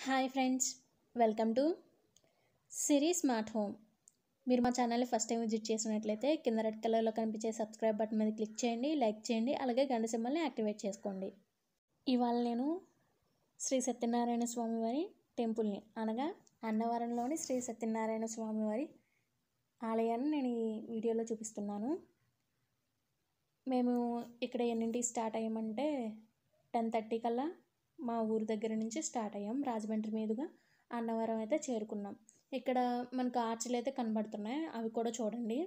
Hi friends welcome to Siri smart home మీరు మా ఛానల్ని ఫస్ట్ టైం విజిట్ చేసినట్లయితే కింద రెడ్ కలర్లో కనిపించే సబ్స్క్రైబ్ బటన్ మీద క్లిక్ చేయండి లైక్ చేయండి అలాగే గంట సింబల్ని యాక్టివేట్ చేసుకోండి ఇవాళ నేను శ్రీ సత్యనారాయణ స్వామి వారి టెంపుల్ని అనగా అన్నవరంలోని శ్రీ సత్యనారాయణ స్వామి వారి ఆలయాన్ని నేను ఈ వీడియోలో చూపిస్తున్నాను మేము ఇక్కడ ఎన్నింటికి స్టార్ట్ అయ్యామంటే టెన్ థర్టీ కల్లా మా ఊరు దగ్గర నుంచి స్టార్ట్ అయ్యాం రాజమండ్రి మీదుగా అన్నవరం అయితే చేరుకున్నాం ఇక్కడ మనకు ఆర్చులు అయితే కనబడుతున్నాయి అవి కూడా చూడండి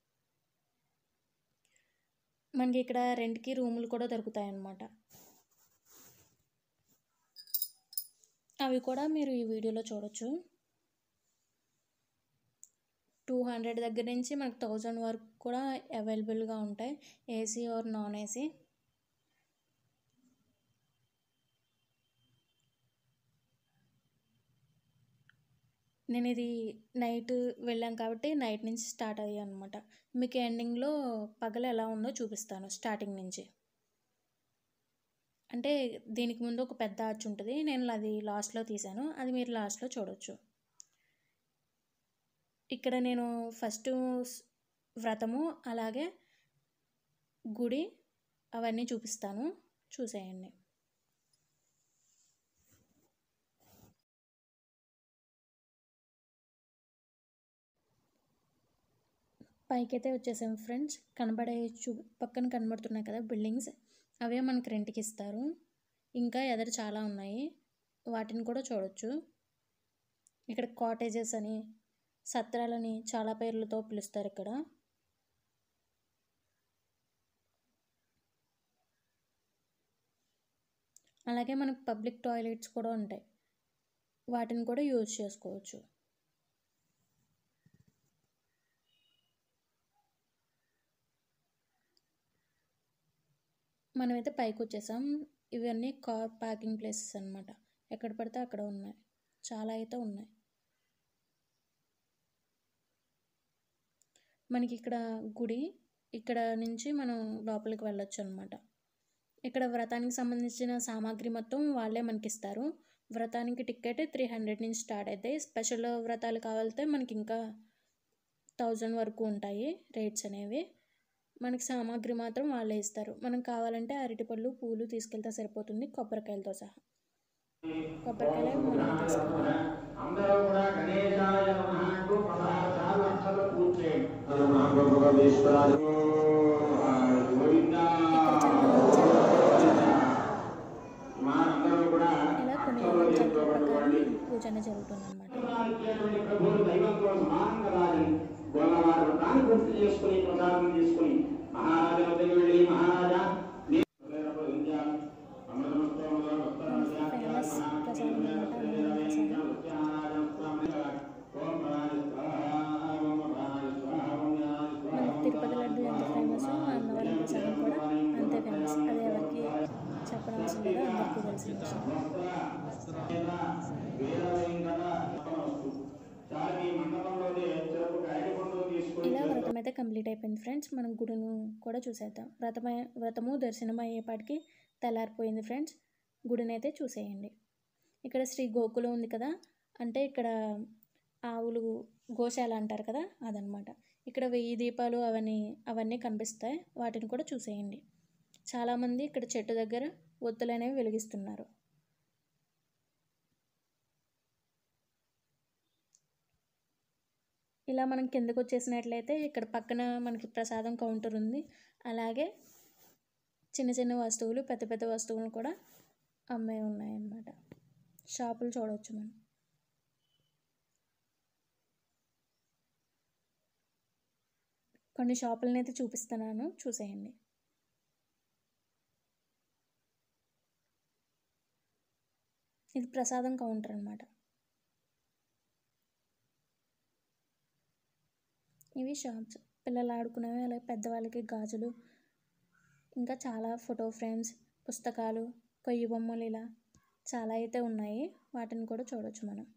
మనకి ఇక్కడ రెంట్కి రూములు కూడా దొరుకుతాయి అన్నమాట అవి కూడా మీరు ఈ వీడియోలో చూడొచ్చు టూ హండ్రెడ్ దగ్గర నుంచి మనకు థౌజండ్ వరకు కూడా అవైలబుల్గా ఉంటాయి ఏసీ ఆర్ నాన్ ఏసీ నేను ఇది నైట్ వెళ్ళాం కాబట్టి నైట్ నుంచి స్టార్ట్ అయ్యాను అనమాట మీకు ఎండింగ్లో పగలు ఎలా ఉందో చూపిస్తాను స్టార్టింగ్ నుంచి అంటే దీనికి ముందు ఒక పెద్ద ఆర్చ్ ఉంటుంది నేను అది లాస్ట్లో తీశాను అది మీరు లాస్ట్లో చూడొచ్చు ఇక్కడ నేను ఫస్ట్ వ్రతము అలాగే గుడి అవన్నీ చూపిస్తాను చూసేయండి పైకైతే వచ్చేసాం ఫ్రెండ్స్ కనబడే చూ పక్కన కనబడుతున్నాయి కదా బిల్డింగ్స్ అవే మనకి రెంట్కి ఇస్తారు ఇంకా ఎదరు చాలా ఉన్నాయి వాటిని కూడా చూడొచ్చు ఇక్కడ కాటేజెస్ అని సత్రాలని చాలా పేర్లతో పిలుస్తారు ఇక్కడ అలాగే మనకు పబ్లిక్ టాయిలెట్స్ కూడా ఉంటాయి వాటిని కూడా యూజ్ చేసుకోవచ్చు మనమైతే పైకి వచ్చేసాం ఇవన్నీ కార్ పార్కింగ్ ప్లేసెస్ అనమాట ఎక్కడ పడితే అక్కడ ఉన్నాయి చాలా అయితే ఉన్నాయి మనకి ఇక్కడ గుడి ఇక్కడ నుంచి మనం లోపలికి వెళ్ళొచ్చు అనమాట ఇక్కడ వ్రతానికి సంబంధించిన సామాగ్రి మొత్తం వాళ్ళే మనకి ఇస్తారు వ్రతానికి టికెట్ త్రీ హండ్రెడ్ నుంచి స్టార్ట్ అవుతాయి స్పెషల్ వ్రతాలు కావాలితే మనకి ఇంకా థౌజండ్ వరకు ఉంటాయి రేట్స్ అనేవి మనకి సామాగ్రి మాత్రం వాళ్ళే ఇస్తారు మనం కావాలంటే అరటిపళ్ళు పూలు తీసుకెళ్తే సరిపోతుంది కొబ్బరికాయలతో సహా కొబ్బరికాయలు మనం తీసుకోవాలి అందరూ కూడా గణేశాయ నమః అంటూ పదహారు సార్లు అక్షరాలు పూర్తి చేయండి. నమః భగవదీశ్వరాయ గోవిందా. మా అందరూ కూడా ఇలా కొన్ని అక్షరాలు చక్ర తీసుకోబడుకోండి. ప్రకారం పూజన జరుగుతుంది అనమాట ఇచ్చేటువంటి ప్రభువులు దైవంతో సమానం కదా అని గోలవారి వ్రతాన్ని పూర్తి చేసుకుని ప్రసాదం తీసుకుని మహారాజా వద్దకు వెళ్ళి మహారాజా నీ హృదయరపు వింధ్యాలు, అమృతమస్తు అమృత భక్తరాజా, ఫేమస్ ప్రసాదం అనమాట అన్నవరం ప్రసాదం మనకి తిరుపతి లడ్డు ఎంత ఫేమస్ అన్నవరం ప్రసాదం కూడా అంతే ఫేమస్ అది ఎవరికి చెప్పడం అవసరం లేదు అందరికీ తెలిసిన విషయం ఇలా వ్రతం అయితే కంప్లీట్ అయిపోయింది ఫ్రెండ్స్ మనం గుడిను కూడా చూసేద్దాం వ్రతమై వ్రతము దర్శనం అయ్యేపాటికి తెల్లారిపోయింది ఫ్రెండ్స్ గుడిని అయితే చూసేయండి ఇక్కడ శ్రీ గోకులం ఉంది కదా అంటే ఇక్కడ ఆవులు గోశాల అంటారు కదా అదనమాట ఇక్కడ వెయ్యి దీపాలు అవన్నీ అవన్నీ కనిపిస్తాయి వాటిని కూడా చూసేయండి చాలామంది ఇక్కడ చెట్టు దగ్గర ఒత్తులు అనేవి వెలిగిస్తున్నారు ఇలా మనం కిందకు వచ్చేసినట్లయితే ఇక్కడ పక్కన మనకి ప్రసాదం కౌంటర్ ఉంది అలాగే చిన్న చిన్న వస్తువులు పెద్ద పెద్ద వస్తువులు కూడా అమ్మే ఉన్నాయన్నమాట షాపులు చూడవచ్చు మనం కొన్ని షాపులను అయితే చూపిస్తున్నాను చూసేయండి ఇది ప్రసాదం కౌంటర్ అనమాట ఇవి షాప్స్ పిల్లలు ఆడుకునేవి అలాగే పెద్దవాళ్ళకి గాజులు ఇంకా చాలా ఫోటో ఫ్రేమ్స్ పుస్తకాలు కొయ్యి బొమ్మలు ఇలా చాలా అయితే ఉన్నాయి వాటిని కూడా చూడొచ్చు మనం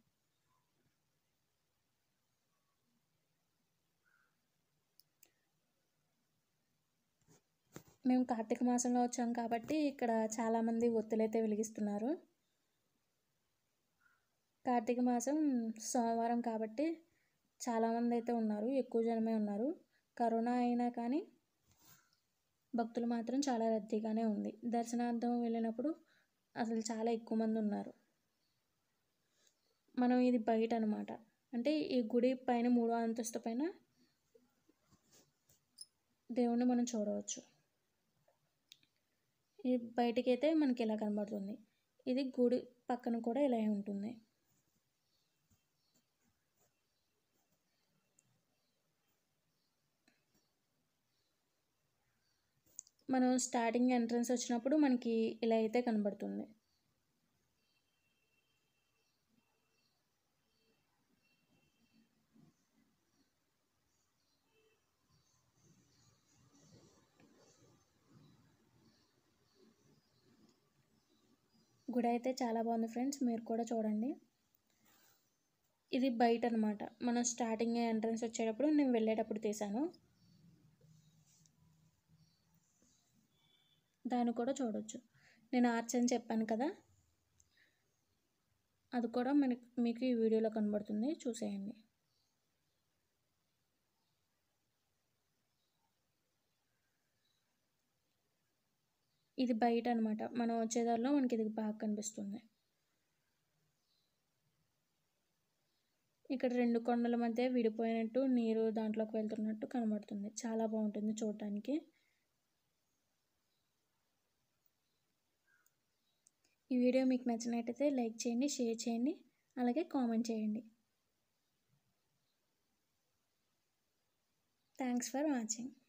మేము కార్తీక మాసంలో వచ్చాం కాబట్టి ఇక్కడ చాలామంది ఒత్తులైతే వెలిగిస్తున్నారు కార్తీక మాసం సోమవారం కాబట్టి చాలామంది అయితే ఉన్నారు ఎక్కువ జనమే ఉన్నారు కరోనా అయినా కానీ భక్తులు మాత్రం చాలా రద్దీగానే ఉంది దర్శనార్థం వెళ్ళినప్పుడు అసలు చాలా ఎక్కువ మంది ఉన్నారు మనం ఇది బయట అనమాట అంటే ఈ గుడి పైన మూడో అంతస్తు పైన దేవుణ్ణి మనం చూడవచ్చు ఈ బయటికి అయితే మనకి ఇలా కనబడుతుంది ఇది గుడి పక్కన కూడా ఇలా ఉంటుంది మనం స్టార్టింగ్ ఎంట్రన్స్ వచ్చినప్పుడు మనకి ఇలా అయితే కనబడుతుంది గుడి అయితే చాలా బాగుంది ఫ్రెండ్స్ మీరు కూడా చూడండి ఇది బయట అనమాట మనం స్టార్టింగ్ ఎంట్రన్స్ వచ్చేటప్పుడు నేను వెళ్ళేటప్పుడు తీసాను దాన్ని కూడా చూడవచ్చు నేను ఆర్చ్ అని చెప్పాను కదా అది కూడా మనకి మీకు ఈ వీడియోలో కనబడుతుంది చూసేయండి ఇది బయట అనమాట మనం వచ్చేదారిలో మనకి ఇది బాగా కనిపిస్తుంది ఇక్కడ రెండు కొండల మధ్య విడిపోయినట్టు నీరు దాంట్లోకి వెళ్తున్నట్టు కనబడుతుంది చాలా బాగుంటుంది చూడటానికి ఈ వీడియో మీకు నచ్చినట్టయితే లైక్ చేయండి షేర్ చేయండి అలాగే కామెంట్ చేయండి థ్యాంక్స్ ఫర్ వాచింగ్